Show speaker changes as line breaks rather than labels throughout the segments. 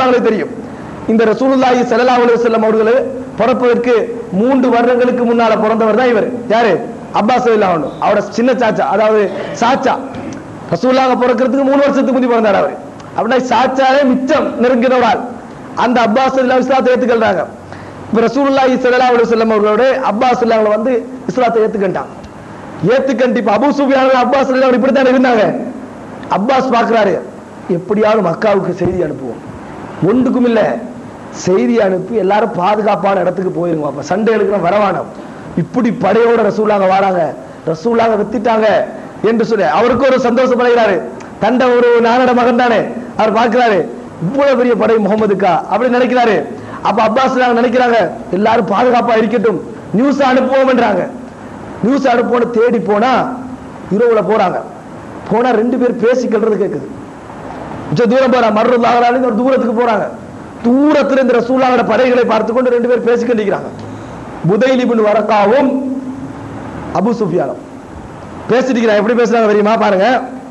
ரசூலாங்களுக்கு தெரியும் இந்த ரசூலுல்லாஹி ஸல்லல்லாஹு அலைஹி வஸல்லம் அவர்கள் பிறப்பதற்கு மூன்று வருடங்களுக்கு முன்னால பிறந்தவர் தான் இவர் யாரு அப்பாஸ் ரலியல்லாஹு அன்ஹு அவரோட சின்ன சாச்சா அதாவது சாச்சா ரசூலுல்லாஹ் பிறக்கிறதுக்கு மூணு வருஷத்துக்கு முந்தி பிறந்தார் அவர் அப்படின்னா சாச்சாவே மிச்சம் நெருங்கின ஒரு ஆள் அந்த அப்பாஸ் ரலியல்லாஹு இஸ்லாத்தை ஏத்துக்கொள்றாங்க இப்ப ரசூலுல்லாஹி ஸல்லல்லாஹு அலைஹி வஸல்லம் அவர்களோட அப்பாஸ் ரலியல்லாஹு வந்து இஸ்லாத்தை ஏத்துக்கிட்டாங்க ஏத்துக்கண்டு இப்ப அபூ சுஃபியான் அப்பாஸ் ரலியல்லாஹு இப்படி தான் இருந்தாங்க அப்பாஸ் பார்க்கறாரு எப்படியாவது மக்காவுக்கு செய்தி அனுப்புவோம் ஒன்றுக்கும் இல்ல செய்தி அனுப்பி எல்லாரும் பாதுகாப்பான இடத்துக்கு போயிருங்க அப்ப சண்டை எடுக்கிற வரவானம் இப்படி படையோட ரசூலாங்க வராங்க ரசூலாங்க வித்துட்டாங்க என்று சொல்லி அவருக்கு ஒரு சந்தோஷப்படுகிறாரு தண்ட ஒரு நானட மகன் தானே அவர் பார்க்கிறாரு இவ்வளவு பெரிய படை முகமதுக்கா அப்படி நினைக்கிறாரு அப்ப அப்பாஸ் நாங்க நினைக்கிறாங்க எல்லாரும் பாதுகாப்பா இருக்கட்டும் நியூஸ் அனுப்புவோம்ன்றாங்க நியூஸ் அனுப்புவோம்னு தேடி போனா இரவுல போறாங்க போனா ரெண்டு பேர் பேசிக்கிறது கேக்குது கொஞ்சம் தூரம் போறாங்க மர்றதாகலான்னு ஒரு தூரத்துக்கு போறாங்க தூரத்துல இந்த ரசூலாவோட படைகளை பார்த்து கொண்டு ரெண்டு பேர் பேசிக் கொண்டிருக்கிறாங்க புதைலிபின் வரக்காவும் அபு சுஃபியானும் பேசிட்டு இருக்கிறாங்க எப்படி பேசுறாங்க தெரியுமா பாருங்க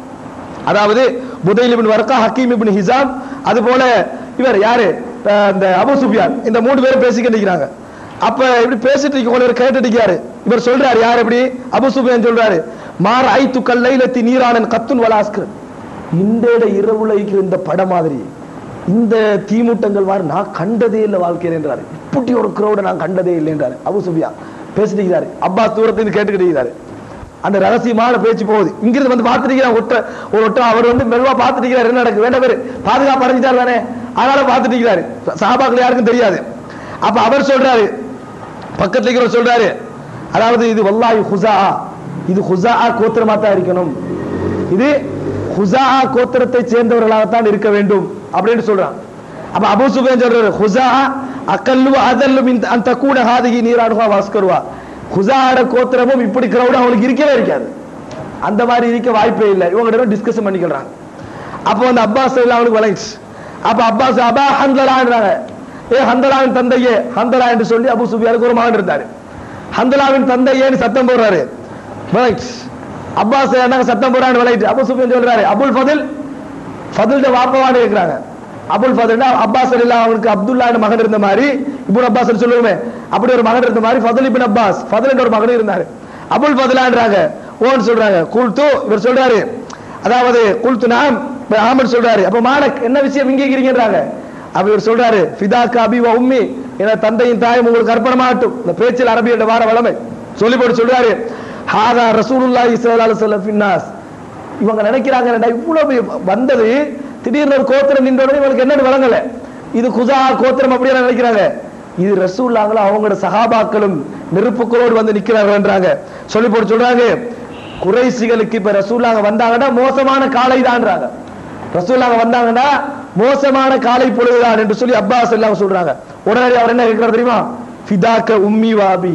அதாவது புதைல் இப்னு வர்கா ஹக்கீம் இப்னு ஹிசாம் அது போல இவர் யாரு அஹ் இந்த அபு சுஃபியான் இந்த மூணு பேரும் பேசிக்கிட்டு இருக்கிறாங்க அப்ப இப்படி பேசிட்டு இருக்க இவர் கேட்டுட்டு இருக்காரு இவர் சொல்றாரு யார் எப்படி அபு சுஃபியான் சொல்றாரு மார் ஐத்து கல்லைலத்தி நீரானன் கத்துன் வலாஸ்கர் இந்த இரவுல இருக்கிற இந்த படம் மாதிரி இந்த தீமூட்டங்கள் மாதிரி நான் கண்டதே இல்லை வாழ்க்கையில் என்றாரு இப்படி ஒரு கிரௌட நான் கண்டதே இல்லை என்றாரு அபு சுஃபியான் பேசிட்டு இருக்கிறாரு அப்பாஸ் தூரத்திலிருந்து கேட்டுக்கிட்டு இருக்கிறாரு அந்த ரகசியமான பேச்சு போகுது இங்கிருந்து வந்து பார்த்துட்டு ஒட்ட ஒரு ஒட்டம் அவர் வந்து மெதுவா பார்த்துட்டு இருக்கிறாரு என்ன நடக்கு வேண்ட பேரு பாதுகாப்பு அடைஞ்சிட்டார் தானே அதனால பார்த்துட்டு இருக்கிறாரு சஹாபாக்கள் யாருக்கும் தெரியாது அப்ப அவர் சொல்றாரு பக்கத்துல இருக்கிறவர் சொல்றாரு அதாவது இது வல்லாஹி ஹுசா இது ஹுசா கோத்திரமா தான் இருக்கணும் இது ஹுசா கோத்திரத்தை சேர்ந்தவர்களாகத்தான் இருக்க வேண்டும் அப்படின்னு சொல்றான் அப்ப அபூ சுஃபியான் சொல்றாரு ஹுசா அக்கல்லு அதல்லு மின் அந்த கூட ஹாதிகி நீராடுவா வாஸ்கருவா ஹுசாட கோத்திரமும் இப்படி கிரௌட் அவங்களுக்கு இருக்கவே இருக்காது அந்த மாதிரி இருக்க வாய்ப்பே இல்லை இவங்க டிஸ்கஷன் பண்ணிக்கிறாங்க அப்போ வந்து அப்பாஸ் எல்லாம் அவனுக்கு விளைச்சு அப்ப அப்பாஸ் அபா ஹந்தலான்றாங்க ஏ ஹந்தலாவின் தந்தையே ஹந்தலா என்று சொல்லி அபு சுஃபியானுக்கு ஒரு மகன் இருந்தாரு ஹந்தலாவின் தந்தையேன்னு சத்தம் போடுறாரு விளைச்சு அப்பாஸ் என்ன சத்தம் போடுறான்னு விளையிட்டு அபு சுஃபியான் சொல்றாரு அபுல் ஃபதில் ஃபதில்ட வாப்பவான்னு இருக்கிறாங்க அபுல் ஃபதில்னா அப்பாஸ் அல்லா அவனுக்கு அப்துல்லா மகன் இருந்த மாதிரி இப்னு அப்பாஸ் சொல்லுவோமே அப்படி ஒரு மகன் இருந்த மாதிரி ஃபதில் இப்னு அப்பாஸ் ஃபதில் ஒரு மகன் இருந்தாரு அபுல் ஃபதிலான்றாங்க ஓன்னு சொல்றாங்க குல்து இவர் சொல்றாரு அதாவது குல்து நாம் ஆமன் சொல்றாரு அப்ப மாலக் என்ன விஷயம் இங்க இருக்கிறீங்கன்றாங்க அப்ப இவர் சொல்றாரு ஃபிதாக்க அபி வ உம்மி என தந்தையின் தாயும் உங்களுக்கு அர்ப்பணமாகட்டும் இந்த பேச்சில் அரபியோட வார வளமை சொல்லி போட்டு சொல்றாரு ஹாதா ரசூலுல்லாஹி ஸல்லல்லாஹு அலைஹி வஸல்லம் ஃபின்னாஸ் இவங்க நினைக்கிறாங்க என்னடா இவ்வளவு பெரிய வந்தது திடீர்னு ஒரு கோத்திரம் நின்றோட இவங்களுக்கு என்னன்னு விளங்கல இது குசா கோத்திரம் அப்படியே நினைக்கிறாங்க இது ரசூல்லாங்களும் அவங்களோட சகாபாக்களும் நெருப்புக்களோடு வந்து நிக்கிறாங்கன்றாங்க சொல்லி போட்டு சொல்றாங்க குறைசிகளுக்கு இப்ப ரசூல்லாங்க வந்தாங்கன்னா மோசமான காலை தான்றாங்க ரசூல்லாங்க வந்தாங்கன்னா மோசமான காலை பொழுதுதான் என்று சொல்லி அப்பாஸ் எல்லாம் சொல்றாங்க உடனடி அவர் என்ன கேட்கிறார் தெரியுமா ஃபிதாக்க உம்மி வாபி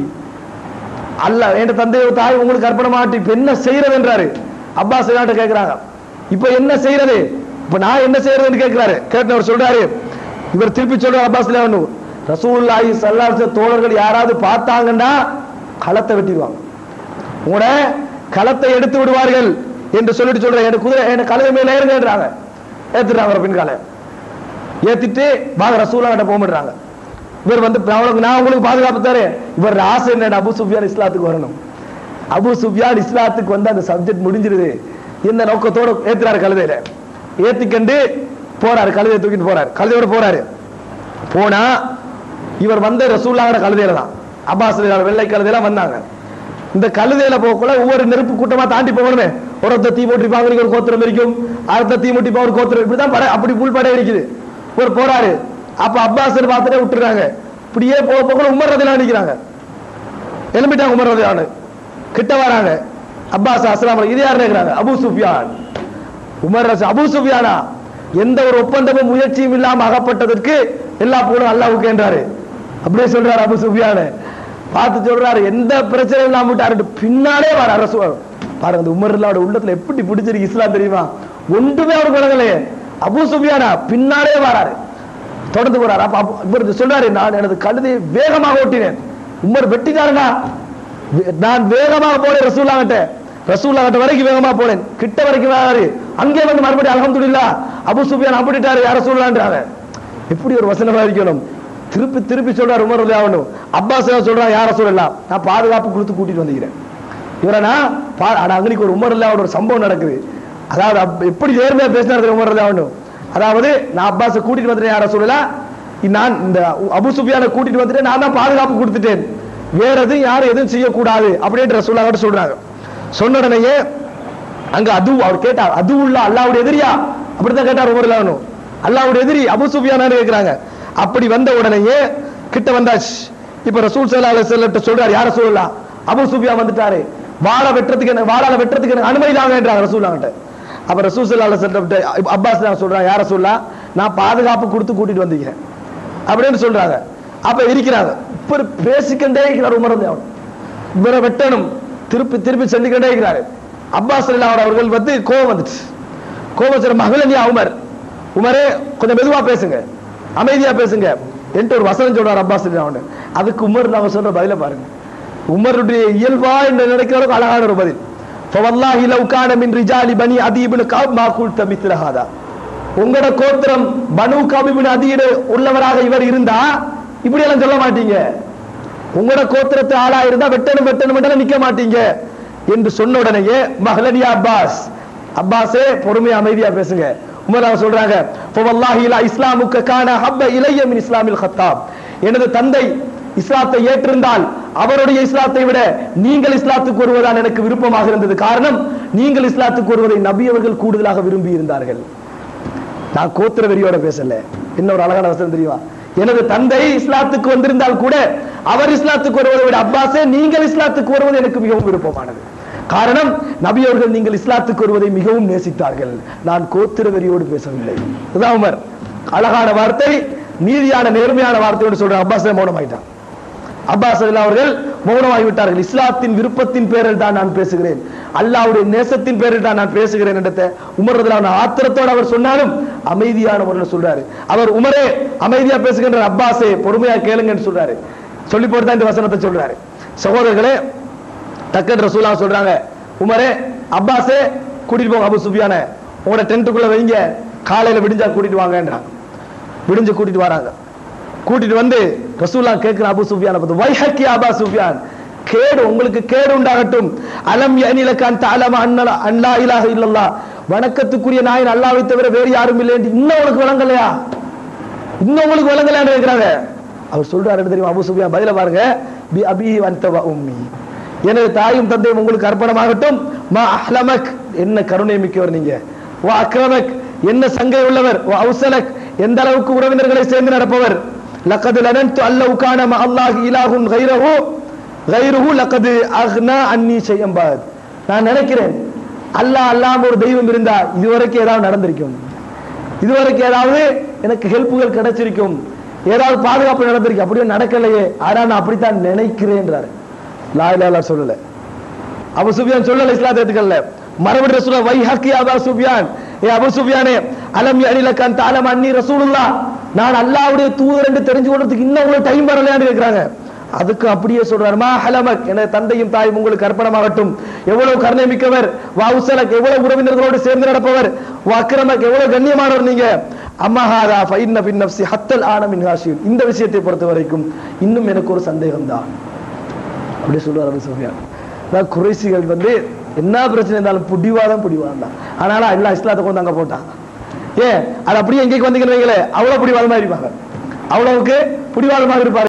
அல்ல என் தந்தை தாய் உங்களுக்கு அர்ப்பணமாட்டி இப்ப என்ன செய்யறதுன்றாரு அப்பாஸ் நாட்ட கேக்குறாங்க இப்ப என்ன செய்யறது இப்ப நான் என்ன செய்யறதுன்னு கேட்கிறாரு கேட்டவர் சொல்றாரு இவர் திருப்பி சொல்றாரு அப்பாஸ் ரசூலுல்லாஹி ஸல்லல்லாஹு அலைஹி வஸல்லம் தோழர்கள் யாராவது பார்த்தாங்கன்னா களத்தை வெட்டிடுவாங்க உங்களோட களத்தை எடுத்து விடுவார்கள் என்று சொல்லிட்டு சொல்றேன் என் குதிரை என் கழுதை மேல ஏறுங்கன்றாங்க ஏத்துறாங்க அவர் பின்கால ஏத்திட்டு வாங்க ரசூலா கிட்ட போக இவர் வந்து நான் உங்களுக்கு- நான் உங்களுக்கு பாதுகாப்பு தரேன் இவர் ஆசை என்ன அபு சுஃபியான் இஸ்லாத்துக்கு வரணும் அபு சுஃபியான் இஸ்லாத்துக்கு வந்து அந்த சப்ஜெக்ட் முடிஞ்சிருது இந்த நோக்கத்தோட ஏத்துறாரு கழுதையில ஏத்திக்கண்டு போறாரு கழுதையை தூக்கிட்டு போறாரு கழுதையோட போறாரு போனா இவர் வந்த ரசூல்லாவோட கழுதையில தான் அப்பாஸ் ரலியல்லாஹு வெள்ளை கழுதையில வந்தாங்க இந்த கழுதையில போகக்குள்ள ஒவ்வொரு நெருப்பு கூட்டமா தாண்டி போகணுமே ஒருத்த தீ மூட்டிப்பாங்க ஒரு கோத்திரம் இருக்கும் அடுத்த தீ மூட்டிப்பா ஒரு கோத்திரம் இப்படிதான் படை அப்படி புல் படை இருக்குது ஒரு போறாரு அப்ப அப்பாஸ் பார்த்துட்டே விட்டுறாங்க இப்படியே போக போக உமர் ரதிலாம் நிக்கிறாங்க எழும்பிட்டாங்க உமர் ரதிலானு கிட்ட வராங்க அப்பாஸ் அஸ்லாம் இது யார் நினைக்கிறாங்க அபு சுஃபியான் உமர் ரச அபு சுஃபியானா எந்த ஒரு ஒப்பந்தமும் முயற்சியும் இல்லாம அகப்பட்டதற்கு எல்லா புகழும் அல்லாஹ்வுக்கு என்றாரு அப்படியே சொல்றாரு அபு சுஃபியான் பார்த்து சொல்றாரு எந்த பிரச்சனையும் இல்லாம விட்டாரு பின்னாலே வர அரசு பாருங்க அந்த உமர்லாவோட உள்ளத்துல எப்படி பிடிச்சிருக்கு இஸ்லாம் தெரியுமா ஒன்றுமே அவருக்கு விளங்கலையே அபு சுஃபியானா பின்னாலே வராரு தொடர்ந்து போறாரு அப்ப அபு- இவர் சொல்றாரு நான் எனது கழுதையை வேகமாக ஓட்டினேன் உமர் வெட்டினாருனா வே- நான் வேகமாக போனேன் ரசூல்லா கிட்ட ரசூல்லா கிட்ட வரைக்கும் வேகமா போனேன் கிட்ட வரைக்கும் வராரு அங்கே வந்து மறுபடியும் அல்ஹம்துலில்லாஹ் அபு சுஃபியான் அப்படிட்டாரு யார ரசூல்லான்றாங்க எப்படி ஒரு வசனமா இருக்கணும் திருப்பி திருப்பி சொல்றார் உமர் ஆகணும் அப்பாஸ் சொல்றான் யார சொல்லலாம் நான் பாதுகாப்பு கொடுத்து கூட்டிட்டு வந்துக்கிறேன் இவரனா அங்கனைக்கு ஒரு உமர் இல்லாம ஒரு சம்பவம் நடக்குது அதாவது அப்- எப்படி நேர்மையா பேசினார் உமர் ஆகணும் அதாவது நான் அப்பாஸை கூட்டிட்டு வந்துட்டேன் யார சொல்லலாம் நான் இந்த அபு சுஃபியானை கூட்டிட்டு வந்துட்டு நான் தான் பாதுகாப்பு கொடுத்துட்டேன் வேற எதுவும் யாரும் எதுவும் செய்யக்கூடாது அப்படின்ற சொல்லாக சொல்றாங்க சொன்ன உடனேயே அங்க அது அவர் கேட்டார் அது உள்ள அல்லாவுடைய எதிரியா அப்படிதான் கேட்டார் உமர் இல்லாமனும் அல்லாவுடைய எதிரி அபு சுஃபியானான்னு கேக்குறாங்க அப்படி வந்த உடனேயே கிட்ட வந்தாச்சு இப்ப ரசூல் சல்லா அலைஹி சொல்றாரு யார சொல்லலாம் அபு சுஃபியான் வந்துட்டாரு வாழ வெட்டுறதுக்கு எனக்கு வாழால வெட்டுறதுக்கு எனக்கு அனுமதி தாங்கன்றாங்க ரசூல்லாங்கிட்ட அப்ப ரசூல் சல்லா அலைஹி அப்பாஸ் நான் சொல்றான் யார சொல்லலாம் நான் பாதுகாப்பு கொடுத்து கூட்டிட்டு வந்திருக்கிறேன் அப்படின்னு சொல்றாங்க அப்ப இருக்கிறாங்க இப்ப பேசிக்கொண்டே இருக்கிறார் உமர் ரலியல்லாஹு அன்ஹு. இவரை வெட்டணும் திருப்பி திருப்பி சொல்லிக்கிட்டே இருக்கிறாரு அப்பாஸ் ரலியல்லாஹு அவர்கள் வந்து கோவம் வந்துச்சு கோவம் சொல்ற மகளனியா உமர் உமரே கொஞ்சம் மெதுவா பேசுங்க அமைதியா பேசுங்க என்று ஒரு வசனம் சொல்றார் அப்பாஸ் ரலியல்லாஹு அன்ஹு. அதுக்கு உமர் நாம சொல்ற பதில பாருங்க உமருடைய இயல்பா என்று நினைக்கிற அளவுக்கு அழகான ஒரு பதில் فوالله لو كان من رجال بني عدي بن كعب ما قلت مثل هذا உங்களோட கோத்திரம் பனு கபிபின் அதீடு உள்ளவராக இவர் இருந்தா இப்படி எல்லாம் சொல்ல மாட்டீங்க உங்களோட கோத்திரத்து ஆளா இருந்தா வெட்டணும் வெட்டணும் வெட்டணும் நிக்க மாட்டீங்க என்று சொன்ன உடனேயே மஹலனியா அப்பாஸ் அப்பாஸே பொறுமையா அமைதியா பேசுங்க உமர் அவங்க சொல்றாங்க "ஃபவல்லாஹி லா இஸ்லாமுக்க கான ஹப்ப இலைய மின் இஸ்லாமில் ஹத்தாப் எனது தந்தை இஸ்லாத்தை ஏற்றிருந்தால் அவருடைய இஸ்லாத்தை விட நீங்கள் இஸ்லாத்துக்கு வருவதுதான் எனக்கு விருப்பமாக இருந்தது காரணம் நீங்கள் இஸ்லாத்துக்கு வருவதை நபி அவர்கள் கூடுதலாக விரும்பி இருந்தார்கள் நான் கோத்திர வெறியோட பேசல என்ன ஒரு அழகான வசனம் தெரியுமா எனது தந்தை இஸ்லாத்துக்கு வந்திருந்தால் கூட அவர் இஸ்லாத்துக்கு வருவதை விட அப்பாஸே நீங்கள் இஸ்லாத்துக்கு வருவது எனக்கு மிகவும் விருப்பமானது காரணம் நபி அவர்கள் நீங்கள் இஸ்லாத்துக்கு வருவதை மிகவும் நேசித்தார்கள் நான் கோத்திர வெறியோடு பேசவில்லை இதுதான் உமர் அழகான வார்த்தை நீதியான நேர்மையான வார்த்தையோடு சொல்ற அப்பாஸ் மௌனமாயிட்டான் அப்பாஸ் ரலியல்லாஹு அவர்கள் மௌனமாகி விட்டார்கள் இஸ்லாத்தின் விருப்பத்தின் பேரில் தான் நான் பேசுகிறேன் அல்லாஹ்வுடைய நேசத்தின் பேரில் தான் நான் பேசுகிறேன் என்றத உமர் ரலியல்லாஹு ஆத்திரத்தோடு அவர் சொன்னாலும் அமைதியான முறையில் சொல்றாரு அவர் உமரே அமைதியா பேசுகின்ற அப்பாஸே பொறுமையா கேளுங்கன்னு சொல்றாரு சொல்லி போட்டு தான் இந்த வசனத்தை சொல்றாரு சகோதரர்களே டக்கன் ரசூலா சொல்றாங்க உமரே அப்பாஸே கூட்டிட்டு போங்க அபு சுஃபியான உங்களோட டென்ட்டுக்குள்ள வைங்க காலையில விடிஞ்சா கூட்டிட்டு வாங்கன்றாங்க விடிஞ்சு கூட்டிட்டு வராங்க கூட்டிட்டு வந்து ரசூலா கேட்கிற அபு சுஃபியான பார்த்து வைஹக்கி அபா சுஃபியான் கேடு உங்களுக்கு கேடு உண்டாகட்டும் அலம் யனிலகான் தஅலம அன்னல அன்லா இலாஹ இல்லல்லாஹ் வணக்கத்துக்குரிய நாயன் அல்லாஹ்வை தவிர வேறு யாரும் இல்லை என்று இன்னும் உங்களுக்கு விளங்கலையா இன்னும் உங்களுக்கு விளங்கலையான்னு கேட்கிறாங்க அவர் சொல்றாரு என்ன தெரியுமா அபு சுஃபியான் பதில பாருங்க பி அபி வந்தவ உம்மி எனது தாயும் தந்தையும் உங்களுக்கு அர்ப்பணமாகட்டும் மா அஹ்லமக் என்ன கருணை மிக்கவர் நீங்க வா அக்ரமக் என்ன சங்கை உள்ளவர் வா அவுசலக் எந்த அளவுக்கு உறவினர்களை சேர்ந்து நடப்பவர் லக்கது லனன்து அல்லவு கான ம அல்லாஹ் இலாஹுன் கைரஹு கைருஹு லக்கது அஹ்னா அன்னி ஷையம்பாத் நான் நினைக்கிறேன் அல்லாஹ் அல்லாம ஒரு தெய்வம் இருந்தா இதுவரைக்கும் ஏதாவது நடந்திருக்கும் இதுவரைக்கும் ஏதாவது எனக்கு ஹெல்ப்புகள் கிடைச்சிருக்கும் ஏதாவது பாதுகாப்பு நடந்திருக்கு அப்படியே நடக்கலையே ஆனா நான் அப்படித்தான் நினைக்கிறேன்றாரு லா இலாஹ இல்லல்லாஹ் சொல்லல அபு சுஃபியான் சொல்லல இஸ்லாத்தை ஏத்துக்கல மறுபடியும் ரசூலா வை ஹக்கி அபா சுஃபியான் ஏ அபு சுஃபியானே அலம் அனிலக்கான் தாலம் அன்னி ரசூலுல்லாஹ் நான் அல்லாஹ்வுடைய தூதர் என்று தெரிஞ்சு கொள்றதுக்கு இன்னும் உங்களுக்கு டைம் வரலையான்னு கேக்குறாங்க அதுக்கு அப்படியே சொல்றாரு மா ஹலமக் எனது தந்தையும் தாயும் உங்களுக்கு அர்ப்பணமாகட்டும் எவ்வளவு கருணை மிக்கவர் வா உசலக் எவ்வளவு உறவினர்களோடு சேர்ந்து நடப்பவர் வா அக்ரமக் எவ்வளவு கண்ணியமானவர் நீங்க அம்மாஹாதா ஃபைன்ன பின் நஃப்சி ஹத்தல் ஆன மின் ஹாஷிம் இந்த விஷயத்தை பொறுத்த வரைக்கும் இன்னும் எனக்கு ஒரு சந்தேகம் தான் அப்படி சொல்லுவார் அபு சுஃபியான் அதாவது குறைசிகள் வந்து என்ன பிரச்சனை இருந்தாலும் புடிவாதம் புடிவாதம் தான் ஆனாலும் எல்லா இஸ்லாத்தை கொண்டு அங்க போட்டான் ஏன் அது அப்படியே எங்கேக்கு வந்தீங்கன்னு வைங்களேன் அவ்வளவு புடிவாதமா இருப்பாங்க அவ்வளவுக்கு புடிவாதமாக இருப்பாரு